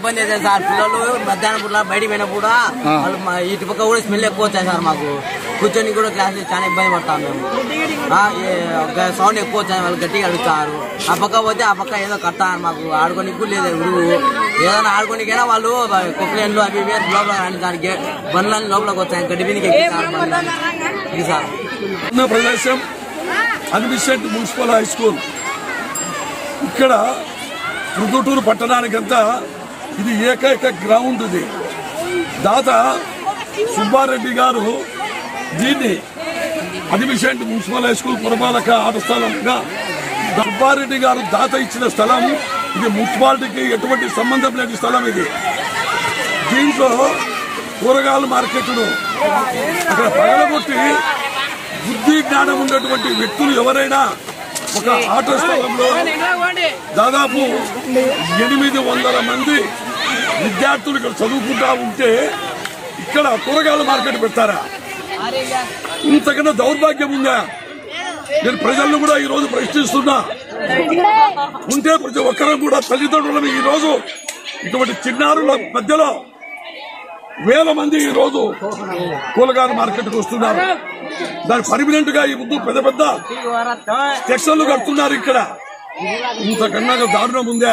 ఇబ్బంది అవుతుంది సార్ పిల్లలు మధ్యాహ్నం పూట బయటికి పోయినా కూడా వాళ్ళు మా ఇటు పక్క కూడా స్మెల్ ఎక్కువ వచ్చాయి సార్ మాకు కూర్చొని కూడా క్లాస్ చాలా ఇబ్బంది పడతాం మేము ఆ, ఏ- ఒక సౌండ్ ఎక్కువ వచ్చాయి వాళ్ళు గట్టిగా అడుగుతారు ఆ పక్క పోతే ఆ పక్క ఏదో కడతారు మాకు ఆడుకోనికి కూడా లేదు గురువు ఏదైనా ఆడుకోనికైనా వాళ్ళు కుక్కలేళ్ళు అవి ఇవి లోపల రాని దానికి బండ్లని లోపలికి వచ్చాయి గడ్డి మీదకి ఎక్కిస్తారు బండ్లని. ఇది సార్ ఉన్న ప్రదేశం అడ్మిషన్ మున్సిపల్ హై స్కూల్ ఇక్కడ రుదుటూరు పట్టణానికంతా ఇది ఏకైక గ్రౌండ్ ఇది దాత సుబ్బారెడ్డి గారు దీన్ని అడ్మిషన్ మున్సిపల్ హై స్కూల్ పురపాలక ఆట స్థలంగా సుబ్బారెడ్డి గారు దాత ఇచ్చిన స్థలం ఇది మున్సిపాలిటీకి ఎటువంటి సంబంధం లేని స్థలం ఇది దీంట్లో కూరగాయల మార్కెట్ను అక్కడ పగలగొట్టి బుద్ధి జ్ఞానం ఉన్నటువంటి వ్యక్తులు ఎవరైనా ఒక ఆటో స్థలంలో దాదాపు ఎనిమిది వందల మంది విద్యార్థులు ఇక్కడ చదువుకుంటా ఉంటే ఇక్కడ కూరగాయల మార్కెట్ పెడతారా ఇంతకన్నా దౌర్భాగ్యం ఉందా నేను ప్రజలను కూడా ఈ రోజు ప్రశ్నిస్తున్నా ఉంటే ప్రతి ఒక్కరూ కూడా తల్లిదండ్రులను ఈ రోజు ఇటువంటి చిన్నారుల మధ్యలో వేల మంది ఈ రోజు కూరగాయల మార్కెట్కి వస్తున్నారు దాని పర్మినెంట్ గా ఈ ముందు పెద్ద పెద్ద సెక్షన్లు కడుతున్నారు ఇక్కడ ఇంతకన్నా దారుణం ఉందా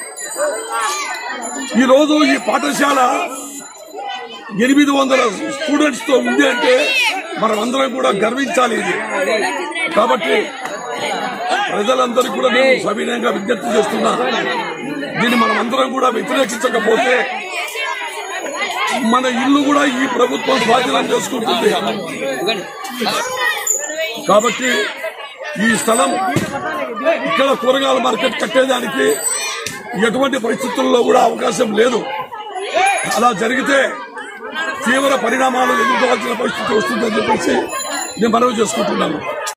ఈ రోజు ఈ పాఠశాల ఎనిమిది వందల స్టూడెంట్స్ తో ఉంది అంటే మనం అందరం కూడా గర్వించాలి ఇది కాబట్టి ప్రజలందరికీ కూడా నేను సవినయంగా విజ్ఞప్తి చేస్తున్నా దీన్ని మనం అందరం కూడా వ్యతిరేకించకపోతే మన ఇల్లు కూడా ఈ ప్రభుత్వం స్వాధీనం చేసుకుంటుంది కాబట్టి ఈ స్థలం ఇక్కడ కూరగాయల మార్కెట్ కట్టేదానికి ఎటువంటి పరిస్థితుల్లో కూడా అవకాశం లేదు అలా జరిగితే తీవ్ర పరిణామాలు ఎదుర్కోవాల్సిన పరిస్థితి వస్తుందని చెప్పేసి నేను మనవి చేసుకుంటున్నాను